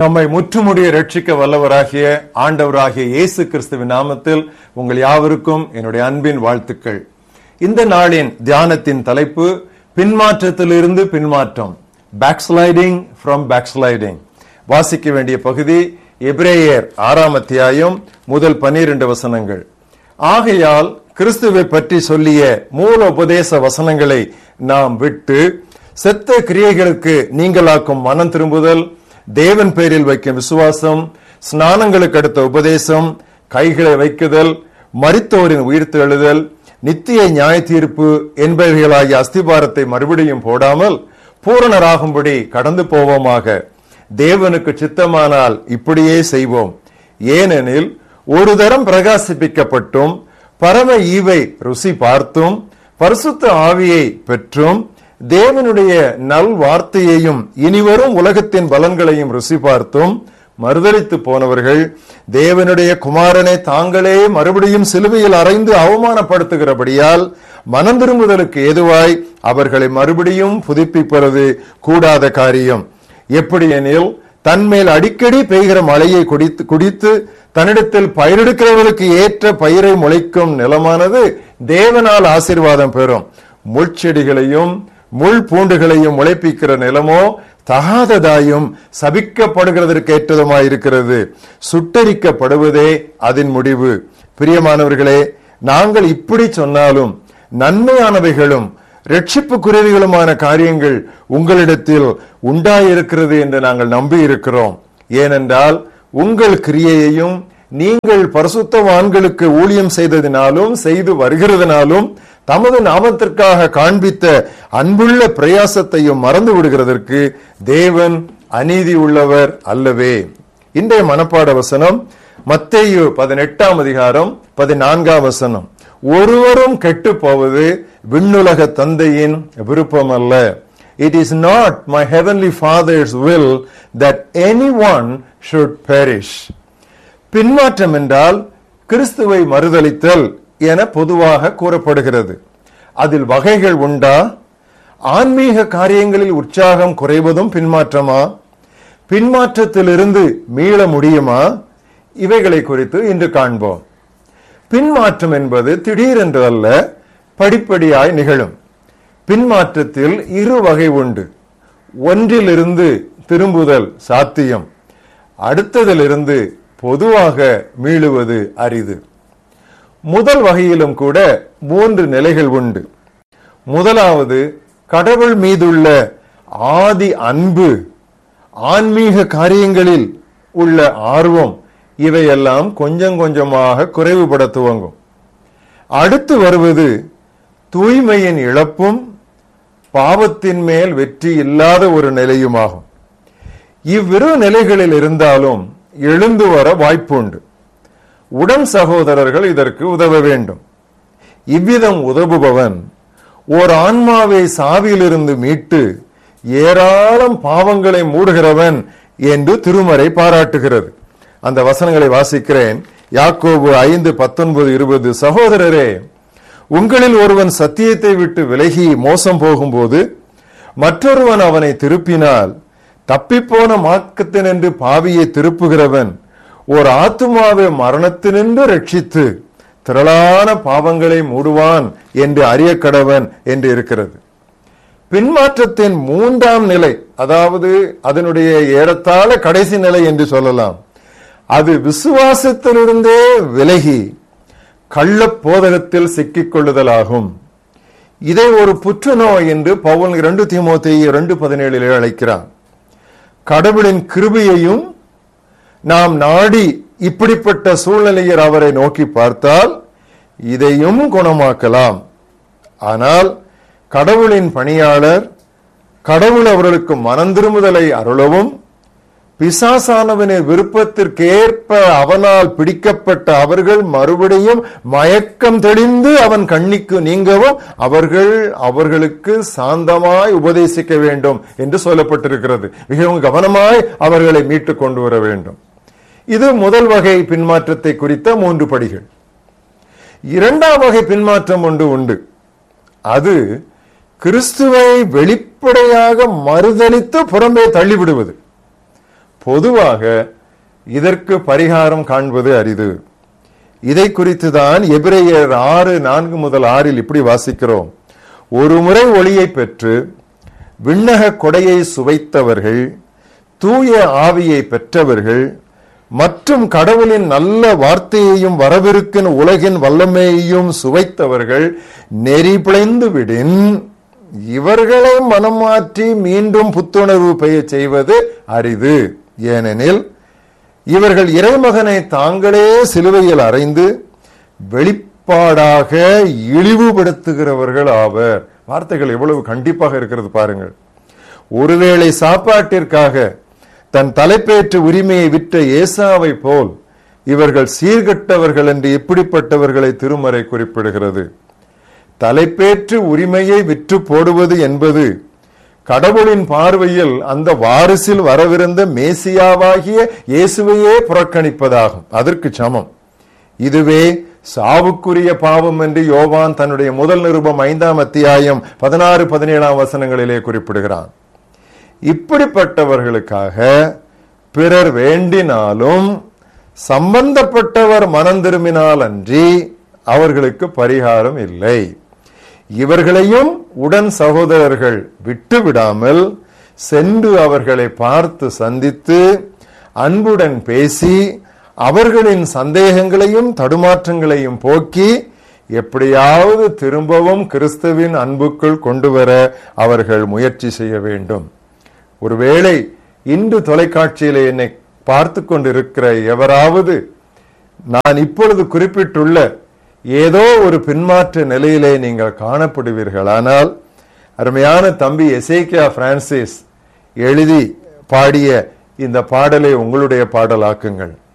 நம்மை முற்றுமுடிய ரட்சிக்க வல்லவராகிய ஆண்டவராகிய இயேசு கிறிஸ்துவின் நாமத்தில் உங்கள் யாவருக்கும் என்னுடைய அன்பின் வாழ்த்துக்கள் இந்த நாளின் தியானத்தின் தலைப்பு பின்மாற்றத்திலிருந்து பின்மாற்றம் பேக்ஸ்லைடிங் ஃப்ரம் பேக்ஸ்லைடிங் வாசிக்க வேண்டிய பகுதி எபிரேயர் ஆறாம் அத்தியாயம் முதல் பனிரெண்டு வசனங்கள் ஆகையால் கிறிஸ்துவை பற்றி சொல்லிய மூல உபதேச வசனங்களை நாம் விட்டு செத்த கிரியைகளுக்கு நீங்களாக்கும் மனம் திரும்புதல் தேவன் பேரில் வைக்கும் விசுவாசம் ஸ்நானங்களுக்கு அடுத்த உபதேசம் கைகளை வைக்குதல் மரித்தோரின் உயிர்த்தெழுதல் நித்திய நியாய தீர்ப்பு என்பவைகளாகிய அஸ்திபாரத்தை மறுபடியும் போடாமல் பூரணராகும்படி கடந்து போவோமாக தேவனுக்கு சித்தமானால் இப்படியே செய்வோம் ஏனெனில் ஒரு தரம் பிரகாசிப்பிக்கப்பட்டும் பரம ஈவை ருசி பார்த்தும் பரிசுத்த ஆவியை பெற்றும் தேவனுடைய நல் வார்த்தையையும் இனிவரும் உலகத்தின் பலன்களையும் ருசி பார்த்தும் மறுதளித்து போனவர்கள் தேவனுடைய குமாரனை தாங்களே மறுபடியும் சிலுவையில் அறைந்து அவமானப்படுத்துகிறபடியால் மனம் திரும்புதலுக்கு ஏதுவாய் அவர்களை மறுபடியும் புதுப்பிப்பது கூடாத காரியம் எப்படி எனில் தன்மேல் அடிக்கடி பெய்கிற மழையை குடித்து குடித்து தன்னிடத்தில் பயிரெடுக்கிறவர்களுக்கு ஏற்ற பயிரை முளைக்கும் நிலமானது தேவனால் ஆசீர்வாதம் பெறும் முள்செடிகளையும் முள் பூண்டுகளையும் முளைப்பிக்கிற நிலமோ தகாததாயும் சபிக்கப்படுகிறதற்கு ஏற்றதுமாயிருக்கிறது சுட்டரிக்கப்படுவதே அதன் முடிவு பிரியமானவர்களே நாங்கள் இப்படி சொன்னாலும் நன்மையானவைகளும் ரட்சிப்பு குருவிகளுமான காரியங்கள் உங்களிடத்தில் உண்டாயிருக்கிறது என்று நாங்கள் நம்பி இருக்கிறோம் ஏனென்றால் உங்கள் கிரியையையும் நீங்கள் பரிசுத்தவான்களுக்கு ஊழியம் செய்ததினாலும் செய்து வருகிறதுனாலும் தமது நாமத்திற்காக காண்பித்த அன்புள்ள பிரயாசத்தையும் மறந்து விடுகிறதற்கு தேவன் அநீதி உள்ளவர் அல்லவே இன்றைய மனப்பாட வசனம் மத்தேயு பதினெட்டாம் அதிகாரம் பதினான்காம் வசனம் ஒருவரும் கெட்டு போவது விண்ணுலக தந்தையின் விருப்பம் அல்ல it is not my heavenly father's will that any one should perish பின்மாற்றம் என்றால் கிறிஸ்துவை மறுதளித்தல் என பொதுவாக கூறப்படுகிறது அதில் வகைகள் உண்டா ஆன்மீக காரியங்களில் உற்சாகம் குறைவதும் பின்மாற்றமா பின்மாற்றத்திலிருந்து மீள முடியுமா இவைகளை குறித்து இன்று காண்போம் பின்மாற்றம் என்பது திடீரென்று அல்ல படிப்படியாய் நிகழும் பின்மாற்றத்தில் இரு வகை உண்டு ஒன்றிலிருந்து திரும்புதல் சாத்தியம் அடுத்ததிலிருந்து பொதுவாக மீளுவது அரிது முதல் வகையிலும் கூட மூன்று நிலைகள் உண்டு முதலாவது கடவுள் மீதுள்ள ஆதி அன்பு ஆன்மீக காரியங்களில் உள்ள ஆர்வம் இவையெல்லாம் கொஞ்சம் கொஞ்சமாக குறைவுபட துவங்கும் அடுத்து வருவது தூய்மையின் இழப்பும் பாவத்தின் மேல் வெற்றி இல்லாத ஒரு நிலையுமாகும் இவ்விரு நிலைகளில் இருந்தாலும் எழுந்து வர வாய்ப்புண்டு உடன் சகோதரர்கள் இதற்கு உதவ வேண்டும் இவ்விதம் உதவுபவன் ஓர் ஆன்மாவை சாவியிலிருந்து மீட்டு ஏராளம் பாவங்களை மூடுகிறவன் என்று திருமறை பாராட்டுகிறது அந்த வசனங்களை வாசிக்கிறேன் யாக்கோபு ஐந்து பத்தொன்பது இருபது சகோதரரே உங்களில் ஒருவன் சத்தியத்தை விட்டு விலகி மோசம் போகும்போது மற்றொருவன் அவனை திருப்பினால் தப்பிப்போன மார்க்கத்தினின்று பாவியை திருப்புகிறவன் ஓர் ஆத்துமாவை மரணத்தினின்று ரட்சித்து திரளான பாவங்களை மூடுவான் என்று அறிய கடவன் என்று இருக்கிறது பின்மாற்றத்தின் மூன்றாம் நிலை அதாவது அதனுடைய ஏறத்தாழ கடைசி நிலை என்று சொல்லலாம் அது விசுவாசத்திலிருந்தே விலகி கள்ள போதகத்தில் சிக்கிக் கொள்ளுதலாகும் இதை ஒரு புற்றுநோய் என்று பவுல் இரண்டு திமுத்தி இரண்டு பதினேழில் அழைக்கிறான் கடவுளின் கிருபையையும் நாம் நாடி இப்படிப்பட்ட சூழ்நிலையில் அவரை நோக்கி பார்த்தால் இதையும் குணமாக்கலாம் ஆனால் கடவுளின் பணியாளர் கடவுள் அவர்களுக்கு மனம் திரும்புதலை அருளவும் பிசாசானவனின் விருப்பத்திற்கேற்ப அவனால் பிடிக்கப்பட்ட அவர்கள் மறுபடியும் மயக்கம் தெளிந்து அவன் கண்ணிக்கு நீங்கவும் அவர்கள் அவர்களுக்கு சாந்தமாய் உபதேசிக்க வேண்டும் என்று சொல்லப்பட்டிருக்கிறது மிகவும் கவனமாய் அவர்களை மீட்டு கொண்டு வர வேண்டும் இது முதல் வகை பின்மாற்றத்தை குறித்த மூன்று படிகள் இரண்டாம் வகை பின்மாற்றம் ஒன்று உண்டு அது கிறிஸ்துவை வெளிப்படையாக மறுதலித்து புறம்பே தள்ளிவிடுவது பொதுவாக இதற்கு பரிகாரம் காண்பது அரிது இதை குறித்து தான் எபிரேயர் ஆறு நான்கு முதல் ஆறில் இப்படி வாசிக்கிறோம் ஒரு முறை ஒளியை பெற்று விண்ணக கொடையை சுவைத்தவர்கள் தூய ஆவியை பெற்றவர்கள் மற்றும் கடவுளின் நல்ல வார்த்தையையும் வரவிருக்கும் உலகின் வல்லமையையும் சுவைத்தவர்கள் நெறி பிழைந்து விடின் இவர்களை மனம் மாற்றி மீண்டும் புத்துணர்வு பெய்ய செய்வது அரிது ஏனெனில் இவர்கள் இறைமகனை தாங்களே சிலுவையில் அறைந்து வெளிப்பாடாக இழிவுபடுத்துகிறவர்கள் ஆவர் வார்த்தைகள் எவ்வளவு கண்டிப்பாக இருக்கிறது பாருங்கள் ஒருவேளை சாப்பாட்டிற்காக தன் தலைப்பேற்று உரிமையை விற்ற ஏசாவை போல் இவர்கள் சீர்கட்டவர்கள் என்று எப்படிப்பட்டவர்களை திருமறை குறிப்பிடுகிறது தலைப்பேற்று உரிமையை விற்று போடுவது என்பது கடவுளின் பார்வையில் அந்த வாரிசில் வரவிருந்த மேசியாவாகிய இயேசுவையே புறக்கணிப்பதாகும் அதற்கு சமம் இதுவே சாவுக்குரிய பாவம் என்று யோவான் தன்னுடைய முதல் நிருபம் ஐந்தாம் அத்தியாயம் பதினாறு பதினேழாம் வசனங்களிலே குறிப்பிடுகிறான் இப்படிப்பட்டவர்களுக்காக பிறர் வேண்டினாலும் சம்பந்தப்பட்டவர் மனம் திரும்பினால் அன்றி அவர்களுக்கு பரிகாரம் இல்லை இவர்களையும் உடன் சகோதரர்கள் விட்டு விடாமல் சென்று அவர்களை பார்த்து சந்தித்து அன்புடன் பேசி அவர்களின் சந்தேகங்களையும் தடுமாற்றங்களையும் போக்கி எப்படியாவது திரும்பவும் கிறிஸ்துவின் அன்புக்குள் கொண்டு வர அவர்கள் முயற்சி செய்ய வேண்டும் ஒருவேளை இன்று தொலைக்காட்சியில என்னை பார்த்து கொண்டிருக்கிற எவராவது நான் இப்பொழுது குறிப்பிட்டுள்ள ஏதோ ஒரு பின்மாற்ற நிலையிலே நீங்கள் காணப்படுவீர்களானால் அருமையான தம்பி எசேக்கியா பிரான்சிஸ் எழுதி பாடிய இந்த பாடலை உங்களுடைய பாடலாக்குங்கள்